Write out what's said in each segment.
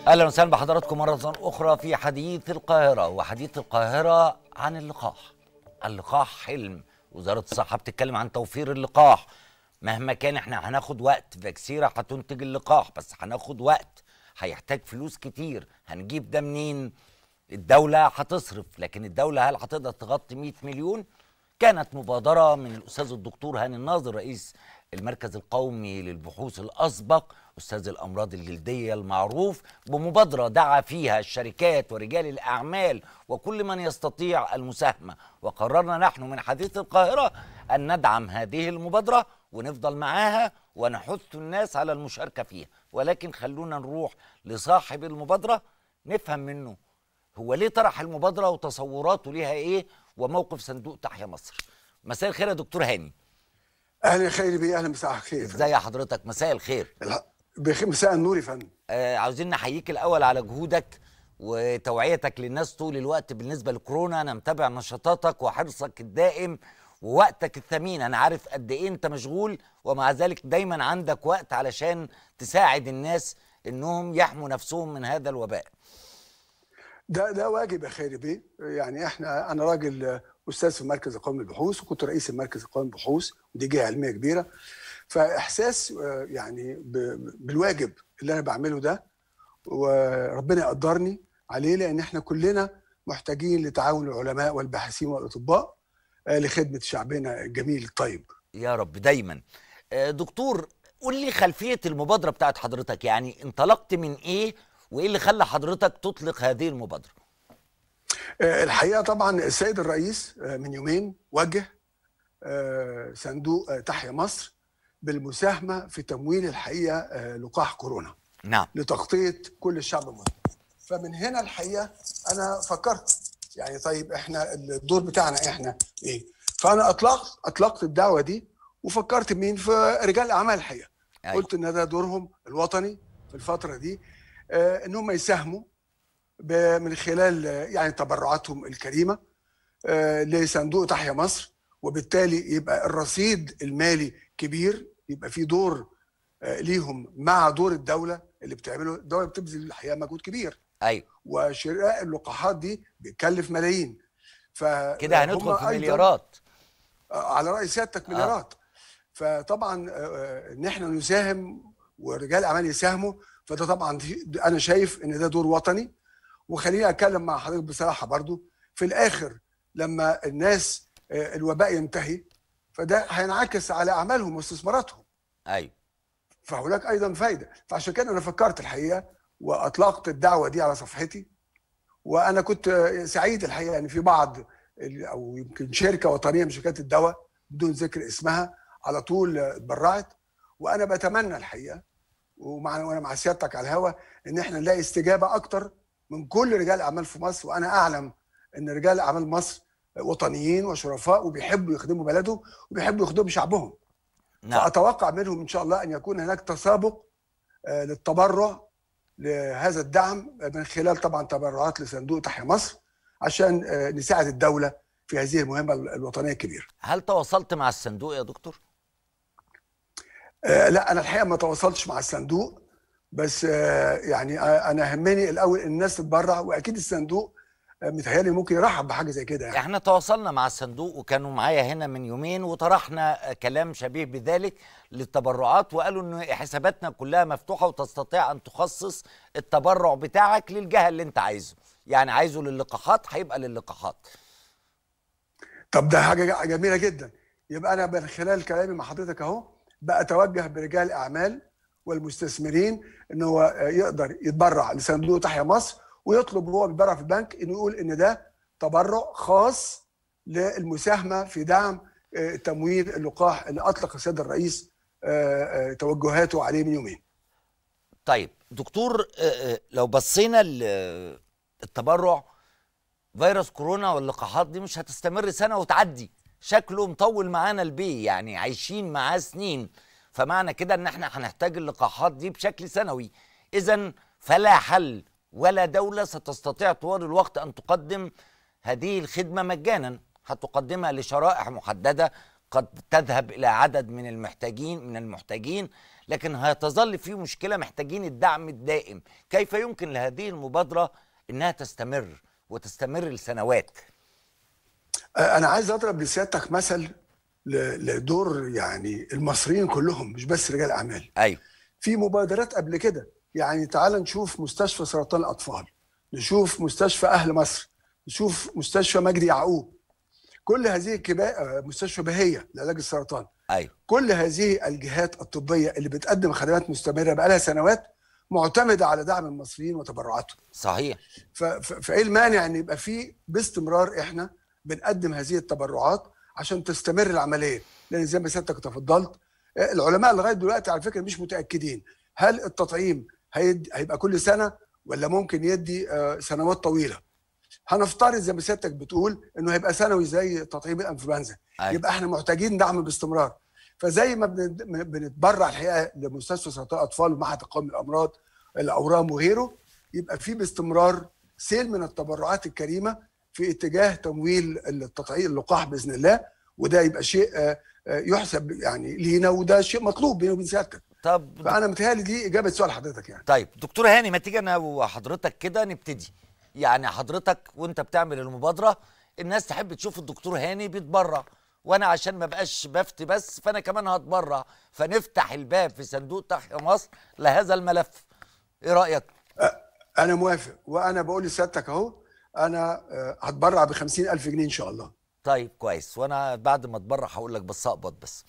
اهلا وسهلا بحضراتكم مره اخرى في حديث القاهره وحديث القاهره عن اللقاح اللقاح حلم وزاره الصحه بتتكلم عن توفير اللقاح مهما كان احنا هناخد وقت فاكسيرا هتنتج اللقاح بس هناخد وقت هيحتاج فلوس كتير هنجيب ده منين الدوله هتصرف لكن الدوله هل هتقدر تغطي 100 مليون كانت مبادره من الاستاذ الدكتور هاني الناظر رئيس المركز القومي للبحوث الاسبق استاذ الامراض الجلديه المعروف بمبادره دعا فيها الشركات ورجال الاعمال وكل من يستطيع المساهمه وقررنا نحن من حديث القاهره ان ندعم هذه المبادره ونفضل معاها ونحث الناس على المشاركه فيها ولكن خلونا نروح لصاحب المبادره نفهم منه هو ليه طرح المبادره وتصوراته ليها ايه وموقف صندوق تحيا مصر مساء الخير يا دكتور هاني اهلا خير بيه اهلا مساء الخير ازاي حضرتك مساء الخير بخير مساء النور يا فندم آه عاوزين نحييك الاول على جهودك وتوعيتك للناس طول الوقت بالنسبه لكورونا انا متابع نشاطاتك وحرصك الدائم ووقتك الثمين انا عارف قد ايه انت مشغول ومع ذلك دايما عندك وقت علشان تساعد الناس انهم يحموا نفسهم من هذا الوباء ده ده واجب يا خيري بيه يعني احنا انا راجل استاذ في مركز القومي للبحوث وكنت رئيس المركز القومي للبحوث ودي جهه علميه كبيره فاحساس يعني بالواجب اللي انا بعمله ده وربنا يقدرني عليه لان احنا كلنا محتاجين لتعاون العلماء والباحثين والاطباء لخدمه شعبنا الجميل الطيب يا رب دايما دكتور قول لي خلفيه المبادره بتاعت حضرتك يعني انطلقت من ايه وايه اللي خلى حضرتك تطلق هذه المبادره الحقيقه طبعا السيد الرئيس من يومين وجه صندوق تحيا مصر بالمساهمه في تمويل الحقيقه لقاح كورونا نعم لتغطيه كل الشعب المصري فمن هنا الحقيقه انا فكرت يعني طيب احنا الدور بتاعنا احنا ايه فانا اطلقت اطلقت الدعوه دي وفكرت مين في رجال الاعمال الحقيقه أيوة. قلت ان ده دورهم الوطني في الفتره دي آه ان هم يساهموا من خلال يعني تبرعاتهم الكريمه آه لصندوق تحيا مصر وبالتالي يبقى الرصيد المالي كبير يبقى في دور آه ليهم مع دور الدوله اللي بتعمله الدوله بتبذل الحقيقه مجهود كبير ايوه وشراء اللقاحات دي بيكلف ملايين ف كده هندخل في مليارات على راي سيادتك مليارات آه. فطبعا ان احنا نساهم ورجال الاعمال يساهموا فده طبعا انا شايف ان ده دور وطني وخليني اتكلم مع حضرتك بصراحه برضو في الاخر لما الناس الوباء ينتهي فده هينعكس على اعمالهم واستثماراتهم ايوه فهناك ايضا فايده فعشان كده انا فكرت الحقيقه واطلقت الدعوه دي على صفحتي وانا كنت سعيد الحقيقه ان في بعض او يمكن شركه وطنيه من شركات الدواء بدون ذكر اسمها على طول اتبرعت وانا بتمنى الحقيقه ومع وانا مع سيادتك على الهوا ان احنا نلاقي استجابه اكتر من كل رجال الاعمال في مصر وانا اعلم ان رجال اعمال مصر وطنيين وشرفاء وبيحبوا يخدموا بلدهم وبيحبوا يخدموا شعبهم نعم. فاتوقع منهم ان شاء الله ان يكون هناك تسابق للتبرع لهذا الدعم من خلال طبعا تبرعات لصندوق تحيا مصر عشان نساعد الدوله في هذه المهمه الوطنيه الكبيره. هل تواصلت مع الصندوق يا دكتور؟ آه لا انا الحقيقه ما تواصلتش مع الصندوق بس آه يعني آه انا همني الاول الناس تتبرع واكيد الصندوق آه متهيألي ممكن يرحب بحاجه زي كده يعني. احنا تواصلنا مع الصندوق وكانوا معايا هنا من يومين وطرحنا كلام شبيه بذلك للتبرعات وقالوا ان حساباتنا كلها مفتوحه وتستطيع ان تخصص التبرع بتاعك للجهه اللي انت عايزه يعني عايزه للقاحات هيبقى للقاحات طب ده حاجه جميله جدا يبقى انا من خلال كلامي مع حضرتك اهو بقى اتوجه برجال الاعمال والمستثمرين ان هو يقدر يتبرع لصندوق تحيا مصر ويطلب وهو بيتبرع في البنك انه يقول ان ده تبرع خاص للمساهمه في دعم تمويل اللقاح اللي اطلق السيد الرئيس توجهاته عليه من يومين. طيب دكتور لو بصينا التبرع فيروس كورونا واللقاحات دي مش هتستمر سنه وتعدي شكله مطول معانا البيه يعني عايشين معاه سنين فمعنى كده ان احنا هنحتاج اللقاحات دي بشكل سنوي اذا فلا حل ولا دوله ستستطيع طوال الوقت ان تقدم هذه الخدمه مجانا هتقدمها لشرائح محدده قد تذهب الى عدد من المحتاجين من المحتاجين لكن هتظل في مشكله محتاجين الدعم الدائم كيف يمكن لهذه المبادره انها تستمر وتستمر لسنوات انا عايز اضرب لسيادتك مثل ل- لدور يعني المصريين كلهم مش بس رجال اعمال ايوه في مبادرات قبل كده يعني تعال نشوف مستشفى سرطان الاطفال نشوف مستشفى اهل مصر نشوف مستشفى مجدي يعقوب كل هذه كبا... مستشفى بهيه لعلاج السرطان ايوه كل هذه الجهات الطبيه اللي بتقدم خدمات مستمره بقالها سنوات معتمده على دعم المصريين وتبرعاتهم صحيح ف- ف- فايه المانع ان يبقى في باستمرار احنا بنقدم هذه التبرعات عشان تستمر العمليه لان زي ما سيادتك تفضلت آه، العلماء لغايه دلوقتي على فكره مش متاكدين هل التطعيم هيد- هيبقى كل سنه ولا ممكن يدي آه، سنوات طويله هنفترض زي ما سيادتك بتقول انه هيبقى سنوي زي تطعيم الانفلونزا أيوة. يبقى احنا محتاجين دعم باستمرار فزي ما بن- بنتبرع الحقيقه لمستشفى سرطان الاطفال ومعهد القومي للامراض الاورام وغيره يبقى في باستمرار سيل من التبرعات الكريمه في اتجاه تمويل التطعيم اللقاح باذن الله وده يبقى شيء آه، آه، يحسب يعني لينا وده شيء مطلوب بيني وبين سيادتك طب فانا متهيألي دي اجابه سؤال حضرتك يعني طيب دكتور هاني ما تيجي انا وحضرتك كده نبتدي يعني حضرتك وانت بتعمل المبادره الناس تحب تشوف الدكتور هاني بيتبرع وانا عشان ما بقاش بفتي بس فانا كمان هتبرع فنفتح الباب في صندوق تحيا مصر لهذا الملف ايه رايك انا موافق وانا بقول لسيادتك اهو انا آه، هتبرع ب ألف جنيه ان شاء الله طيب كويس وانا بعد ما اتبرع هقول لك بس اقبض بس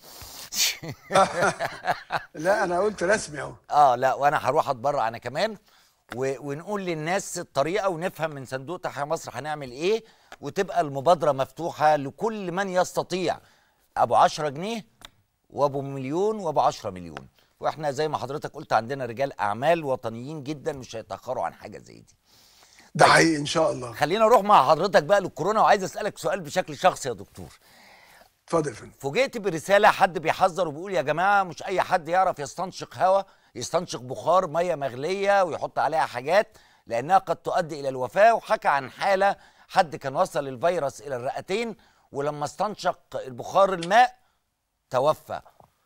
لا انا قلت رسمي اهو اه لا وانا هروح اتبرع انا كمان و... ونقول للناس الطريقه ونفهم من صندوق تحيا مصر هنعمل ايه وتبقى المبادره مفتوحه لكل من يستطيع ابو 10 جنيه وابو مليون وابو 10 مليون واحنا زي ما حضرتك قلت عندنا رجال اعمال وطنيين جدا مش هيتاخروا عن حاجه زي دي ده حقيقي ان شاء الله خلينا نروح مع حضرتك بقى للكورونا وعايز اسالك سؤال بشكل شخصي يا دكتور اتفضل يا فندم فوجئت برساله حد بيحذر وبيقول يا جماعه مش اي حد يعرف يستنشق هواء يستنشق بخار ميه مغليه ويحط عليها حاجات لانها قد تؤدي الى الوفاه وحكى عن حاله حد كان وصل الفيروس الى الرئتين ولما استنشق البخار الماء توفى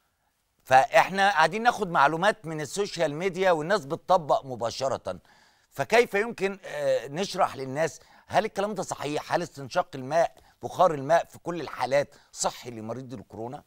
فاحنا قاعدين ناخد معلومات من السوشيال ميديا والناس بتطبق مباشره فكيف يمكن آه، نشرح للناس هل الكلام ده صحيح هل استنشاق الماء بخار الماء في كل الحالات صحي لمريض الكورونا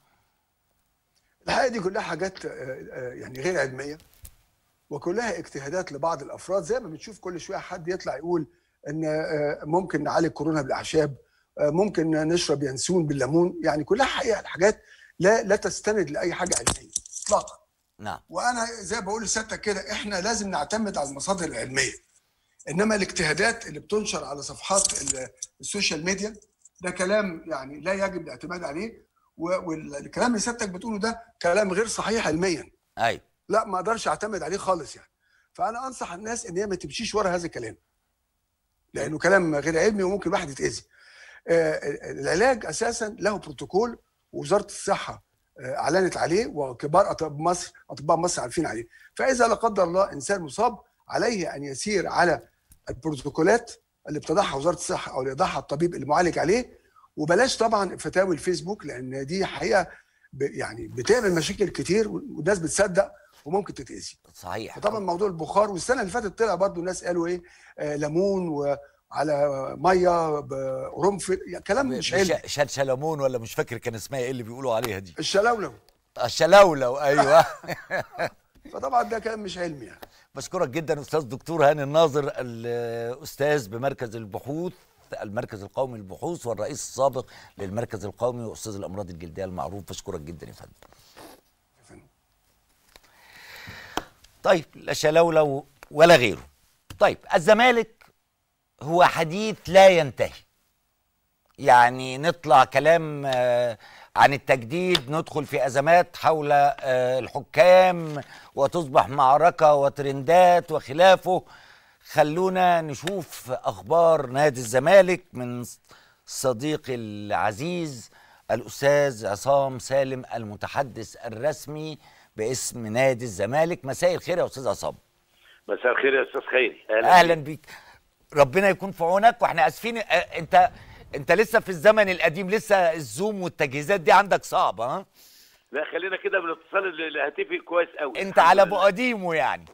الحقيقه دي كلها حاجات آه، آه، يعني غير علميه وكلها اجتهادات لبعض الافراد زي ما بنشوف كل شويه حد يطلع يقول ان آه، ممكن نعالج كورونا بالاعشاب آه، ممكن نشرب ينسون بالليمون يعني كلها حقيقه الحاجات لا لا تستند لاي حاجه علميه اطلاقا نعم وانا زي ما بقول لسيادتك كده احنا لازم نعتمد على المصادر العلميه انما الاجتهادات اللي بتنشر على صفحات ال- السوشيال ميديا ده كلام يعني لا يجب الاعتماد عليه و- والكلام اللي سيادتك بتقوله ده كلام غير صحيح علميا ايوه لا ما اقدرش اعتمد عليه خالص يعني فانا انصح الناس ان هي ما تمشيش ورا هذا الكلام لانه كلام غير علمي وممكن الواحد يتاذي آه، العلاج اساسا له بروتوكول ووزاره الصحه آه، اعلنت عليه وكبار اطباء مصر اطباء مصر عارفين عليه فاذا لا قدر الله انسان مصاب عليه ان يسير على البروتوكولات اللي بتضعها وزاره الصحه او اللي يضعها الطبيب المعالج عليه وبلاش طبعا فتاوي الفيسبوك لان دي حقيقه ب- يعني بتعمل مشاكل كتير والناس بتصدق وممكن تتاذي صحيح فطبعا موضوع البخار والسنه اللي فاتت طلع برضو الناس قالوا ايه آه ليمون وعلى ميه بقرنفل يعني كلام مش علمي ش- شلشلمون ولا مش فاكر كان اسمها ايه اللي بيقولوا عليها دي الشلاولو الشلولو ايوه فطبعا ده كلام مش علمي يعني بشكرك جدا استاذ دكتور هاني الناظر الاستاذ بمركز البحوث المركز القومي للبحوث والرئيس السابق للمركز القومي واستاذ الامراض الجلديه المعروف بشكرك جدا يا فندم طيب لا شلولو ولا غيره طيب الزمالك هو حديث لا ينتهي يعني نطلع كلام آه، عن التجديد ندخل في ازمات حول آه، الحكام وتصبح معركه وترندات وخلافه خلونا نشوف اخبار نادي الزمالك من صديقي العزيز الاستاذ عصام سالم المتحدث الرسمي باسم نادي الزمالك مساء الخير يا استاذ عصام مساء الخير يا استاذ خيري اهلا بيك ربنا يكون في عونك واحنا اسفين آه، انت انت لسه في الزمن القديم لسه الزوم والتجهيزات دي عندك صعبه ها لا خلينا كده بالاتصال الهاتفي كويس قوي انت على ابو قديمه يعني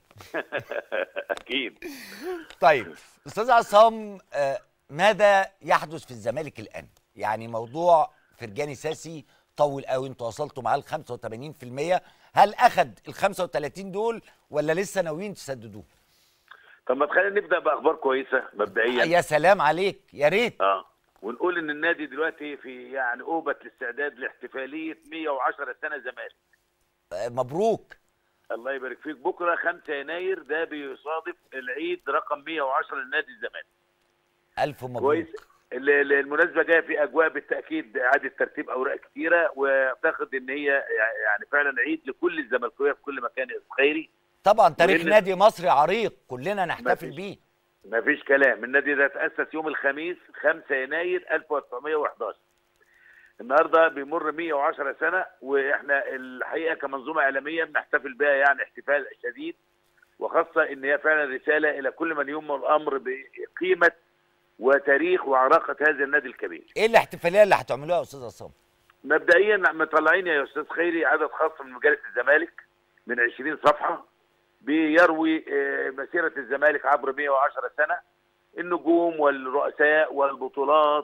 اكيد طيب استاذ عصام آه، ماذا يحدث في الزمالك الان يعني موضوع فرجاني ساسي طول قوي انتوا وصلتوا معاه ل 85% هل اخذ ال 35 دول ولا لسه ناويين تسددوه طب ما تخلينا نبدا باخبار كويسه مبدئيا يا سلام عليك يا ريت اه ونقول ان النادي دلوقتي في يعني اوبه الاستعداد لاحتفاليه 110 سنه زمالك آه، مبروك الله يبارك فيك بكره 5 يناير ده بيصادف العيد رقم 110 لنادي الزمالك الف مبروك كويس ال- ال- المناسبه جايه في اجواء بالتاكيد اعاده ترتيب اوراق كثيره واعتقد ان هي يعني فعلا عيد لكل الزملكاويه في كل مكان خيري طبعا تاريخ وإن- نادي مصري عريق كلنا نحتفل مفيش. بيه ما فيش كلام النادي ده تاسس يوم الخميس 5 يناير 1911 النهارده بيمر 110 سنه واحنا الحقيقه كمنظومه اعلاميه بنحتفل بها يعني احتفال شديد وخاصه ان هي فعلا رساله الى كل من يهم الامر بقيمه وتاريخ وعراقه هذا النادي الكبير. ايه الاحتفاليه اللي هتعملوها يا استاذ عصام مبدئيا مطلعين يا استاذ خيري عدد خاص من مجله الزمالك من 20 صفحه بيروي آه، مسيره الزمالك عبر 110 سنه النجوم والرؤساء والبطولات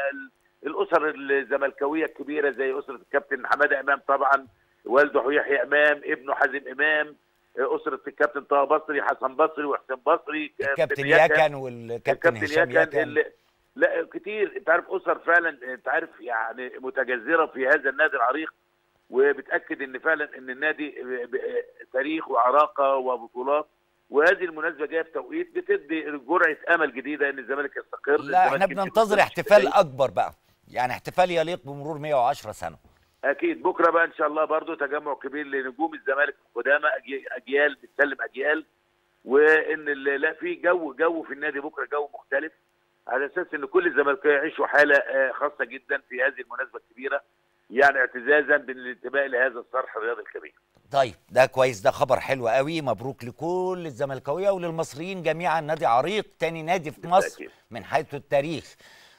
والاسر الزملكاويه الكبيره زي اسره الكابتن حماده امام طبعا والده يحيى امام ابنه حازم امام آه، اسره الكابتن طه بصري حسن بصري وحسين بصري الكابتن يكن. يكن والكابتن هشام يكن يكن اللي لا كتير انت عارف اسر فعلا انت عارف يعني متجذره في هذا النادي العريق وبتاكد ان فعلا ان النادي ب- ب- تاريخ وعراقه وبطولات وهذه المناسبه جايه في توقيت بتدي جرعه امل جديده ان الزمالك يستقر لا احنا الزمالك يمشي بننتظر في احتفال الطريق. اكبر بقى يعني احتفال يليق بمرور 110 سنه اكيد بكره بقى ان شاء الله برضو تجمع كبير لنجوم الزمالك القدامى أجي- اجيال بتسلم اجيال وان ال- لا في جو جو في النادي بكره جو مختلف على اساس ان كل الزملكاويه يعيشوا حاله آه، خاصه جدا في هذه المناسبه الكبيره يعني اعتزازا بالانتماء لهذا الصرح الرياضي الكبير طيب ده كويس ده خبر حلو قوي مبروك لكل الزملكاويه وللمصريين جميعا نادي عريق تاني نادي في مصر بالتأكيد. من حيث التاريخ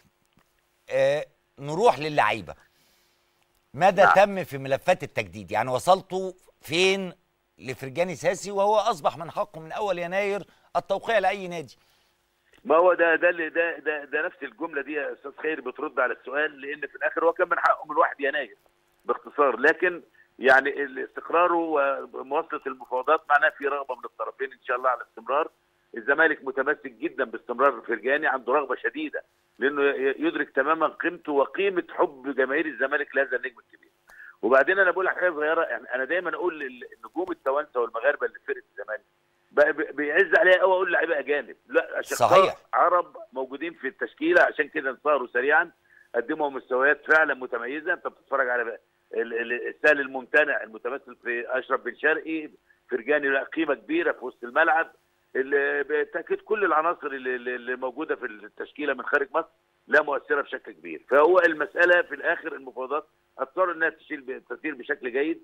آه نروح للعيبه ماذا نعم. تم في ملفات التجديد يعني وصلتوا فين لفرجاني ساسي وهو اصبح من حقه من اول يناير التوقيع لاي نادي ما هو ده ده اللي ده ده, ده نفس الجمله دي يا استاذ خير بترد على السؤال لان في الاخر هو كان من حقه من 1 يناير باختصار لكن يعني استقراره ومواصله المفاوضات معناه في رغبه من الطرفين ان شاء الله على استمرار الزمالك متمسك جدا باستمرار فرجاني عنده رغبه شديده لانه يدرك تماما قيمته وقيمه حب جماهير الزمالك لهذا النجم الكبير وبعدين انا بقول لك حاجه صغيره يعني انا دايما اقول للنجوم التوانسه والمغاربه اللي في فرقه الزمالك بقى بي- بيعز عليها قوي اقول لعيبه اجانب لا اشقاء صحيح. عرب موجودين في التشكيله عشان كده انصاروا سريعا قدموا مستويات فعلا متميزه انت بتتفرج على ال- ال- السهل الممتنع المتمثل في اشرف بن شرقي فرجاني لا قيمه كبيره في وسط الملعب ال- بالتاكيد كل العناصر اللي, اللي اللي موجوده في التشكيله من خارج مصر لا مؤثره بشكل كبير فهو المساله في الاخر المفاوضات اضطر انها تشيل تسير بشكل جيد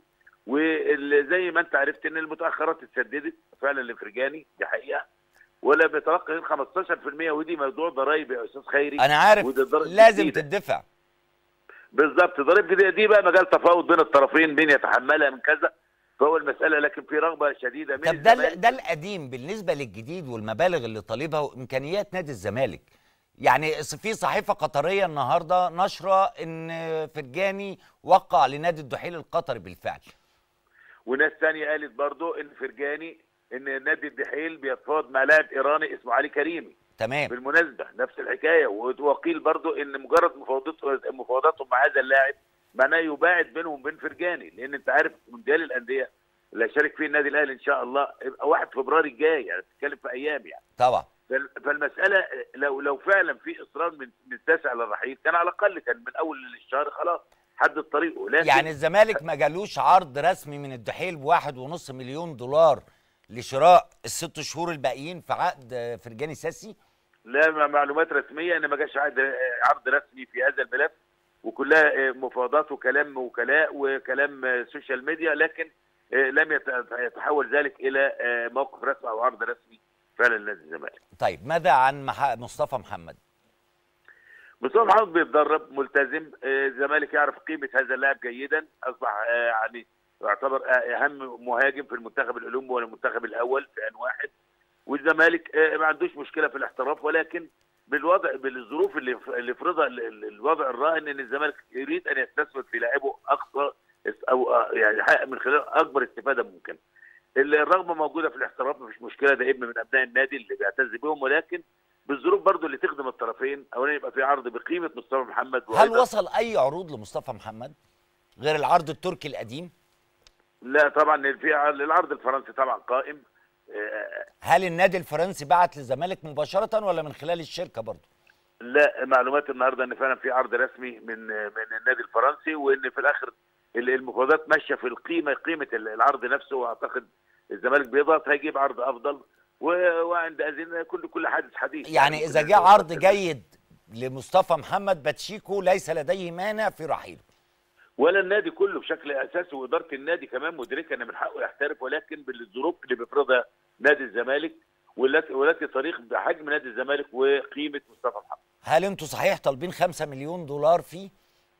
وزي ما انت عرفت ان المتاخرات اتسددت فعلا لفرجاني دي حقيقه ولا بيتلقى غير 15% ودي موضوع ضرايب يا استاذ خيري انا عارف ودي ضرائب لازم جديدة. تدفع بالظبط ضريب جديده دي بقى مجال تفاوض بين الطرفين مين يتحملها من كذا فهو المساله لكن في رغبه شديده من طب ده الزمالك. ال- ده القديم بالنسبه للجديد والمبالغ اللي طالبها وامكانيات نادي الزمالك يعني في صحيفه قطريه النهارده نشره ان فرجاني وقع لنادي الدحيل القطري بالفعل وناس تانية قالت برضو ان فرجاني ان نادي الدحيل بيتفاوض مع لاعب ايراني اسمه علي كريمي تمام بالمناسبه نفس الحكايه وقيل برضو ان مجرد مفاوضات مفاوضاتهم مع هذا اللاعب معناه يباعد بينهم وبين فرجاني لان انت عارف مونديال الانديه اللي هيشارك فيه النادي الاهلي ان شاء الله يبقى 1 فبراير الجاي يعني بتتكلم في ايام يعني طبعا فال- فالمساله لو لو فعلا في اصرار من من التاسع للرحيل كان على الاقل كان من اول الشهر خلاص حدد طريقه لكن يعني الزمالك ما جالوش عرض رسمي من الدحيل بواحد ونص مليون دولار لشراء الست شهور الباقيين في عقد فرجاني ساسي لا م- معلومات رسميه ان ما جاش عقد عرض رسمي في هذا الملف وكلها مفاوضات وكلام وكلاء وكلام سوشيال ميديا لكن لم يت- يتحول ذلك الى موقف رسمي او عرض رسمي فعلا لنادي الزمالك. طيب ماذا عن مح... مصطفى محمد مصطفى محمد بيتدرب ملتزم آه، الزمالك يعرف قيمه هذا اللاعب جيدا اصبح آه، يعني يعتبر آه، اهم مهاجم في المنتخب الاولمبي والمنتخب الاول في ان واحد والزمالك آه، ما عندوش مشكله في الاحتراف ولكن بالوضع بالظروف اللي اللي فرضها ال- ال- الوضع الراهن ان الزمالك يريد ان يستثمر في لاعبه اقصى است- او آه، يعني يحقق من خلال اكبر استفاده ممكن. الرغبه موجوده في الاحتراف مفيش مشكله ده ابن من ابناء النادي اللي بيعتز بهم ولكن بالظروف برضو اللي تخدم الطرفين اولا يبقى في عرض بقيمه مصطفى محمد هل وأيضاً- وصل اي عروض لمصطفى محمد غير العرض التركي القديم لا طبعا في ع- العرض الفرنسي طبعا قائم آه، هل النادي الفرنسي بعت للزمالك مباشره ولا من خلال الشركه برضه لا معلومات النهارده ان فعلا في عرض رسمي من من النادي الفرنسي وان في الاخر ال- المفاوضات ماشيه في القيمه قيمه ال- العرض نفسه واعتقد الزمالك بيضغط هيجيب عرض افضل و- وعند اذن كل كل حادث حديث يعني اذا جه عرض جيد لمصطفى محمد باتشيكو ليس لديه مانع في رحيله ولا النادي كله بشكل اساسي واداره النادي كمان مدركه ان من حقه يحترف ولكن بالظروف اللي بيفرضها نادي الزمالك والتي والتي تليق بحجم نادي الزمالك وقيمه مصطفى محمد. هل انتوا صحيح طالبين 5 مليون دولار فيه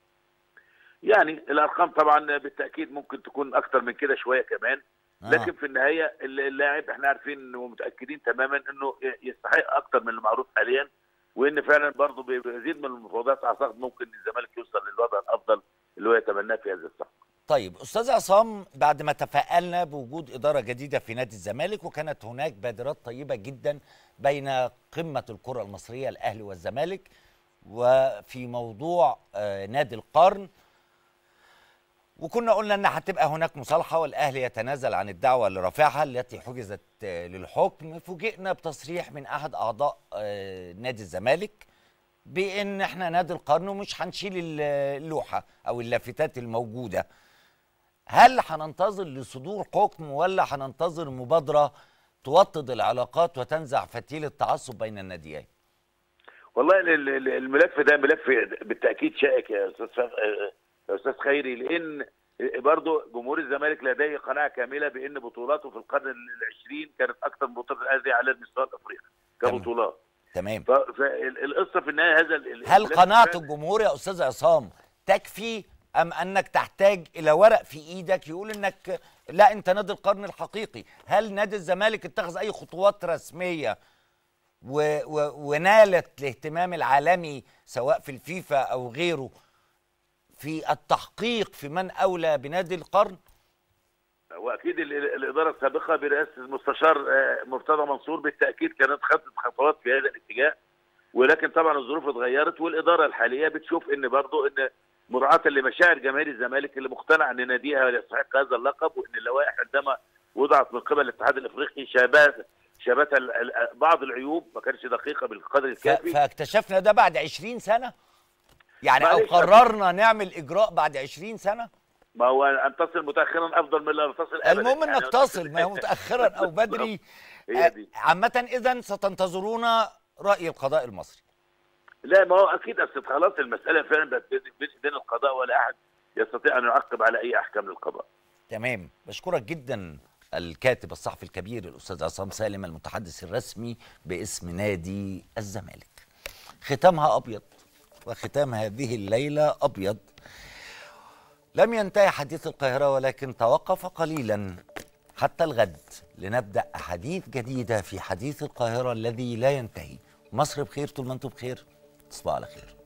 يعني الارقام طبعا بالتاكيد ممكن تكون اكتر من كده شويه كمان آه. لكن في النهايه اللاعب احنا عارفين ومتاكدين تماما انه يستحق اكتر من المعروف حاليا وان فعلا برضه بيزيد من المفاوضات اعتقد ممكن الزمالك يوصل للوضع الافضل اللي هو يتمناه في هذا الصف. طيب استاذ عصام بعد ما تفائلنا بوجود اداره جديده في نادي الزمالك وكانت هناك بادرات طيبه جدا بين قمه الكره المصريه الاهلي والزمالك وفي موضوع آه، نادي القرن وكنا قلنا ان هتبقى هناك مصالحه والاهلي يتنازل عن الدعوه اللي رافعها التي حجزت آه، للحكم فوجئنا بتصريح من احد اعضاء آه، نادي الزمالك بان احنا نادي القرن ومش هنشيل ال- اللوحه او اللافتات الموجوده هل هننتظر لصدور حكم ولا هننتظر مبادره توطد العلاقات وتنزع فتيل التعصب بين الناديين والله ال- ال- الملف ده ملف بالتاكيد شائك يا استاذ فخ... يا استاذ خيري لان برضه جمهور الزمالك لديه قناعه كامله بان بطولاته في القرن العشرين كانت اكثر من بطوله الاهلي على المستوى الافريقي تمام. كبطولات تمام فالقصه في النهايه هذا ال- ال- هل الملف قناعه فعلاً- الجمهور يا استاذ عصام تكفي ام انك تحتاج الى ورق في ايدك يقول انك لا انت نادي القرن الحقيقي هل نادي الزمالك اتخذ اي خطوات رسميه و و ونالت الاهتمام العالمي سواء في الفيفا او غيره في التحقيق في من اولى بنادي القرن واكيد ال- ال- الاداره السابقه برئاسه المستشار آه، مرتضى منصور بالتاكيد كانت خدت خطوات في هذا الاتجاه ولكن طبعا الظروف اتغيرت والاداره الحاليه بتشوف ان برضه ان مراعاه لمشاعر جماهير الزمالك اللي مقتنع ان ناديها يستحق هذا اللقب وان اللوائح عندما وضعت من قبل الاتحاد الافريقي شابهت شابتها ال- ال- بعض العيوب ما كانتش دقيقه بالقدر ف- الكافي فاكتشفنا ده بعد 20 سنه يعني او معلش. قررنا نعمل اجراء بعد 20 سنه ما هو ان تصل متاخرا افضل من لا تصل ابدا المهم يعني انك تصل ما هو متاخرا او بدري هي دي عامة إذا ستنتظرون رأي القضاء المصري لا ما هو اكيد اصل خلاص المساله فعلا بقت بين بين ايدين القضاء ولا احد يستطيع ان يعقب على اي احكام للقضاء تمام بشكرك جدا الكاتب الصحفي الكبير الأستاذ عصام سالم المتحدث الرسمي باسم نادي الزمالك ختامها أبيض وختام هذه الليلة أبيض لم ينتهي حديث القاهرة ولكن توقف قليلا حتى الغد لنبدأ أحاديث جديدة في حديث القاهرة الذي لا ينتهي مصر بخير طول ما انتم بخير تصبحوا على خير